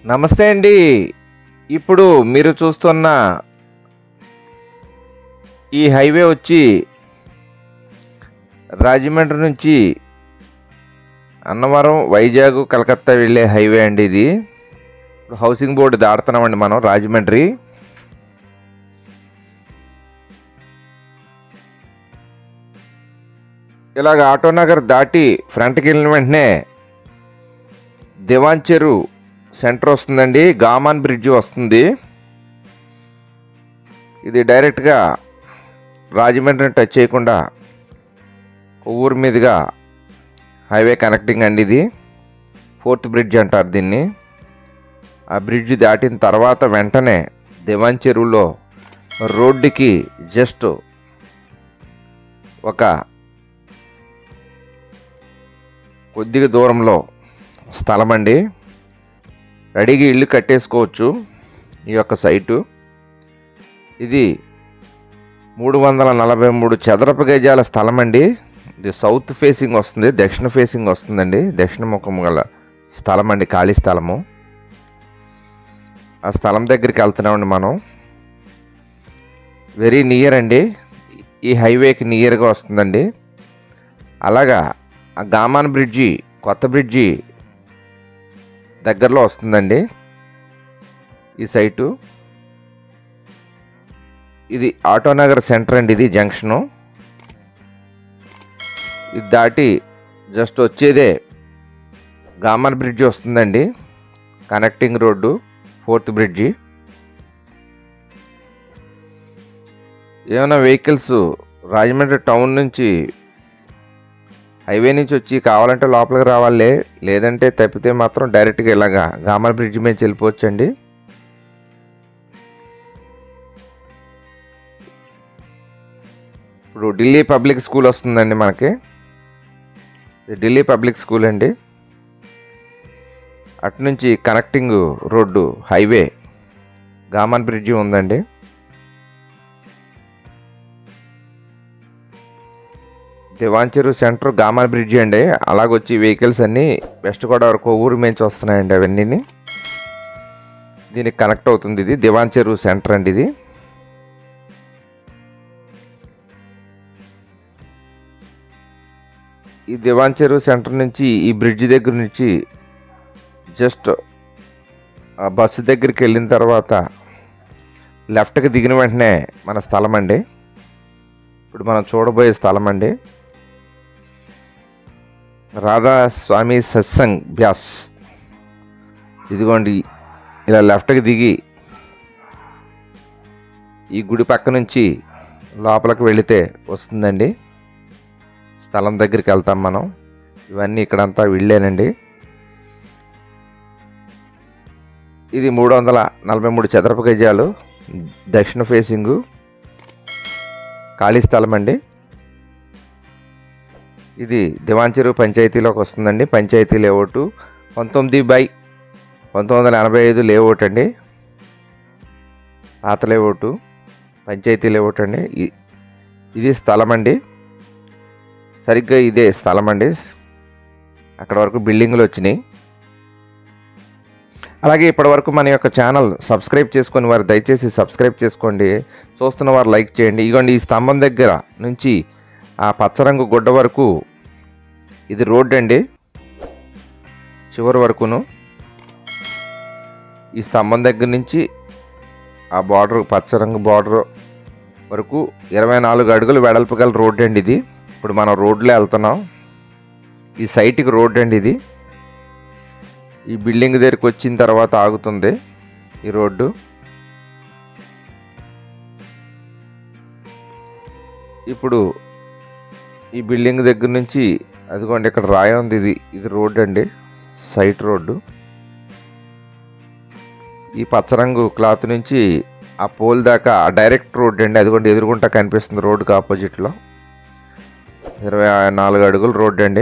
నమస్తే అండి ఇప్పుడు మీరు చూస్తున్న ఈ హైవే వచ్చి రాజమండ్రి నుంచి అన్నవరం వైజాగ్ కలకత్తా వెళ్ళే హైవే అండి ఇది ఇప్పుడు హౌసింగ్ బోర్డు దాడుతున్నామండి మనం రాజమండ్రి ఇలాగ ఆటోనగర్ దాటి ఫ్రంట్కి వెళ్ళిన వెంటనే దివాన్ చెరు సెంటర్ వస్తుందండి గామాన్ బ్రిడ్జి వస్తుంది ఇది డైరెక్ట్గా రాజమండ్రిని టచ్ చేయకుండా ఊరి మీదుగా హైవే కనెక్టింగ్ అండి ఇది ఫోర్త్ బ్రిడ్జ్ అంటారు దీన్ని ఆ బ్రిడ్జ్ దాటిన తర్వాత వెంటనే దివాన్ చెరువులో రోడ్డుకి జస్ట్ ఒక కొద్దిగా దూరంలో స్థలం అండి రెడీగా ఇల్లు కట్టేసుకోవచ్చు ఈ యొక్క సైటు ఇది మూడు వందల నలభై మూడు చదరపు గజాల స్థలం అండి ఇది సౌత్ ఫేసింగ్ వస్తుంది దక్షిణ ఫేసింగ్ వస్తుందండి దక్షిణ ముఖం గల స్థలం అండి ఖాళీ స్థలము ఆ స్థలం దగ్గరికి వెళ్తున్నామండి మనం వెరీ నియర్ అండి ఈ హైవేకి నియర్గా వస్తుందండి అలాగా ఆ గామాన్ బ్రిడ్జి కొత్త బ్రిడ్జి దగ్గరలో వస్తుందండి ఈ సైటు ఇది ఆటోనగర్ సెంటర్ అండి ఇది జంక్షను ఇది దాటి జస్ట్ వచ్చేదే గామన్ బ్రిడ్జి వస్తుందండి కనెక్టింగ్ రోడ్డు ఫోర్త్ బ్రిడ్జి ఏమైనా వెహికల్స్ రాజమండ్రి టౌన్ నుంచి హైవే నుంచి వచ్చి కావాలంటే లోపలికి రావాలి లేదంటే తప్పితే మాత్రం డైరెక్ట్గా ఇలాగా గామన్ బ్రిడ్జ్ మీద వెళ్ళిపోవచ్చండి ఇప్పుడు ఢిల్లీ పబ్లిక్ స్కూల్ వస్తుందండి మనకి ఇది ఢిల్లీ పబ్లిక్ స్కూల్ అండి అటు నుంచి connecting road highway Gammon bridge ఉందండి దివాంచెరు సెంటర్ గామన్ బ్రిడ్జి అండి అలాగొచ్చి వెహికల్స్ అన్నీ వెస్ట్ గోదావరి కొవ్వూరు నుంచి వస్తున్నాయండి అవన్నీ దీనికి కనెక్ట్ అవుతుంది ఇది దివాంచెరు సెంటర్ అండి ఇది ఈ దివాంచెరు సెంటర్ నుంచి ఈ బ్రిడ్జ్ దగ్గర నుంచి జస్ట్ ఆ బస్సు దగ్గరికి వెళ్ళిన తర్వాత లెఫ్ట్కి దిగిన వెంటనే మన స్థలం అండి ఇప్పుడు మనం చూడబోయే స్థలం అండి రాధా స్వామి సత్సంగ్ బ్యాస్ ఇదిగోండి ఇలా లెఫ్ట్కి దిగి ఈ గుడి పక్క నుంచి లోపలికి వెళితే వస్తుందండి స్థలం దగ్గరికి వెళ్తాం మనం ఇవన్నీ ఇక్కడంతా వెళ్ళానండి ఇది మూడు వందల నలభై మూడు చదరపు గజాలు దక్షిణ ఫేసింగు ఖాళీ స్థలం అండి ఇది దివాంచెరు పంచాయతీలోకి వస్తుందండి పంచాయతీ లేఅవుట్ పంతొమ్మిది బై పంతొమ్మిది వందల ఎనభై ఐదు లేఅవుట్ అండి పాత లేఅవుట్ పంచాయతీ లేఅవుట్ అండి ఇ- ఇది స్థలం అండి సరిగ్గా ఇదే స్థలం అండి అక్కడ వరకు బిల్డింగ్లు వచ్చినాయి అలాగే ఇప్పటివరకు మన యొక్క ఛానల్ సబ్స్క్రైబ్ చేసుకొని వారు దయచేసి సబ్స్క్రైబ్ చేసుకోండి చూస్తున్న వారు లైక్ చేయండి ఇగోండి ఈ స్తంభం దగ్గర నుంచి ఆ పచ్చరంగు గుడ్డ వరకు ఇది రోడ్ అండి చివరి వరకును ఈ స్తంభం దగ్గర నుంచి ఆ బార్డర్ పచ్చరంగు బార్డర్ వరకు ఇరవై నాలుగు అడుగులు వెడల్పు గల రోడ్ అండి ఇది ఇప్పుడు మనం రోడ్లో వెళ్తున్నాం ఈ సైట్కి రోడ్ అండి ఇది ఈ బిల్డింగ్ దగ్గరికి వచ్చిన తర్వాత ఆగుతుంది ఈ రోడ్డు ఇప్పుడు ఈ బిల్డింగ్ దగ్గర నుంచి అదిగోండి ఇక్కడ రాయి ఉంది ఇది ఇది రోడ్ అండి సైట్ రోడ్డు ఈ పచ్చరంగు క్లాత్ నుంచి ఆ పోల్ దాకా ఆ డైరెక్ట్ రోడ్ అండి అదిగోండి ఎదురుగుంటా కనిపిస్తుంది రోడ్డుకి ఆపోజిట్లో ఇరవై నాలుగు అడుగుల రోడ్ అండి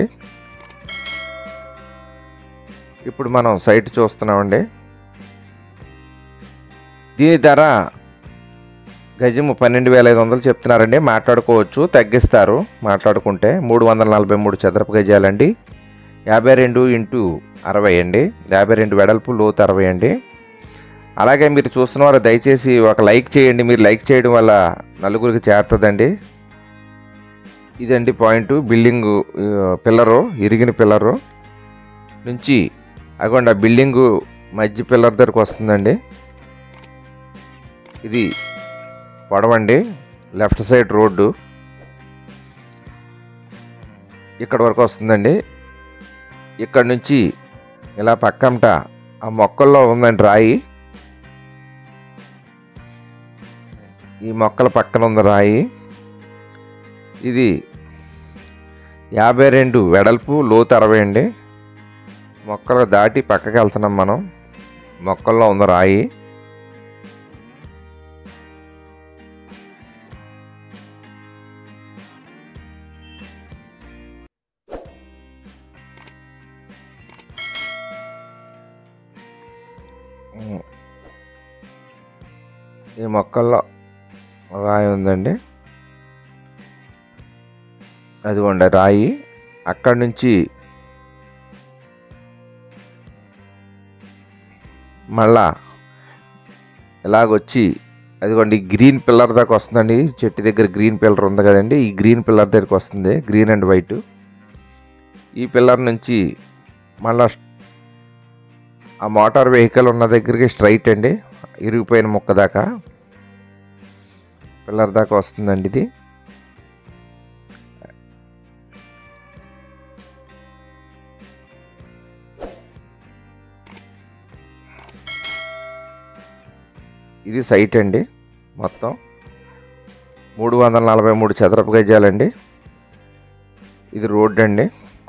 ఇప్పుడు మనం సైట్ చూస్తున్నామండి దీని ధర గజము పన్నెండు వేల ఐదు వందలు చెప్తున్నారండి మాట్లాడుకోవచ్చు తగ్గిస్తారు మాట్లాడుకుంటే మూడు వందల నలభై మూడు చదరపు గజాలండి యాభై రెండు ఇంటూ అరవై అండి యాభై రెండు వెడల్పు లోతు అరవై అండి అలాగే మీరు చూస్తున్న వారు దయచేసి ఒక లైక్ చేయండి మీరు లైక్ చేయడం వల్ల నలుగురికి చేరుతుందండి ఇదండి పాయింట్ బిల్డింగ్ పిల్లరు ఇరిగిన పిల్లరు నుంచి అగోండి ఆ బిల్డింగు మధ్య పిల్లర్ దగ్గరకు వస్తుందండి ఇది పొడవండి లెఫ్ట్ సైడ్ రోడ్డు ఇక్కడ వరకు వస్తుందండి ఇక్కడ నుంచి ఇలా పక్కంట ఆ మొక్కల్లో ఉందండి రాయి ఈ మొక్కల పక్కన ఉంది రాయి ఇది యాభై రెండు వెడల్పు లోతు అరవై అండి మొక్కలు దాటి పక్కకి వెళ్తున్నాం మనం మొక్కల్లో ఉంది రాయి ఉమ్. ఈ మొక్కల్లో రాయి ఉందండి అదిగోండి రాయి అక్కడి నుంచి మళ్ళా ఇలాగొచ్చి అదిగోండి ఈ గ్రీన్ పిల్లర్ దాకా వస్తుందండి చెట్టు దగ్గర గ్రీన్ పిల్లర్ ఉంది కదండి ఈ గ్రీన్ పిల్లర్ దగ్గరికి వస్తుంది గ్రీన్ అండ్ వైట్ ఈ పిల్లర్ నుంచి మళ్ళా ఆ మోటార్ వెహికల్ ఉన్న దగ్గరికి స్ట్రైట్ అండి ఇరిగిపోయిన ముక్క దాకా పిల్లర్ దాకా వస్తుందండి ఇది ఇది సైట్ అండి మొత్తం మూడు వందల నలభై మూడు చదరపు గజాలండి ఇది రోడ్ అండి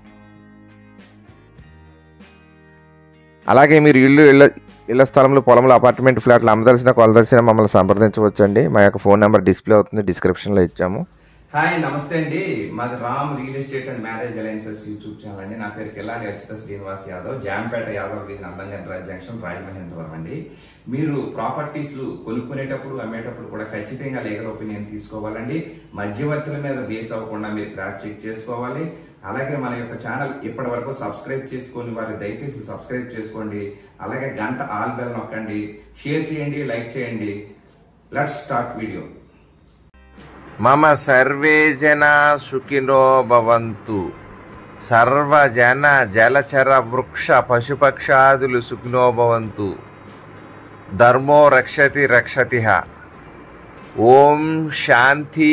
అలాగే మీరు ఇల్లు ఇళ్ళ ఇళ్ల స్థలంలో పొలంలో అపార్ట్మెంట్ ఫ్లాట్లు అమ్మదలిసిన కొలదలిసిన మమ్మల్ని సంప్రదించవచ్చండి మా యొక్క ఫోన్ నెంబర్ డిస్ప్లే అవుతుంది డిస్క్రిప్షన్లో ఇచ్చాము హాయ్ నమస్తే అండి మాది Ram real estate and marriage alliances YouTube channel అండి నా పేరు కిల్లాడి అచ్యుత శ్రీనివాస్ యాదవ్ జాంపేట యాదవ్ వీధి నందంగన్ జంక్షన్ రాజమహేంద్రవరం అండి మీరు ప్రాపర్టీస్ కొనుక్కునేటప్పుడు అమ్మేటప్పుడు కూడా ఖచ్చితంగా లీగల్ ఒపీనియన్ తీసుకోవాలండి మధ్యవర్తుల మీద బేస్ అవ్వకుండా మీరు క్రాస్ చెక్ చేసుకోవాలి అలాగే మన యొక్క ఛానల్ ఇప్పటి వరకు సబ్స్క్రైబ్ చేసుకొని వారు దయచేసి సబ్స్క్రైబ్ చేసుకోండి అలాగే గంట ఆల్ బెల్ నొక్కండి షేర్ చేయండి లైక్ చేయండి లెట్స్ స్టార్ట్ వీడియో మమ సర్వే జన సుఖినో భవంతు సర్వజన జలచర వృక్ష పశుపక్షాదులు సుఖినో భవంతు ధర్మో రక్షతి రక్షతి ఓం శాంతి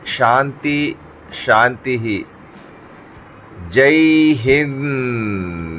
శాంతి శాంతి జై హింద్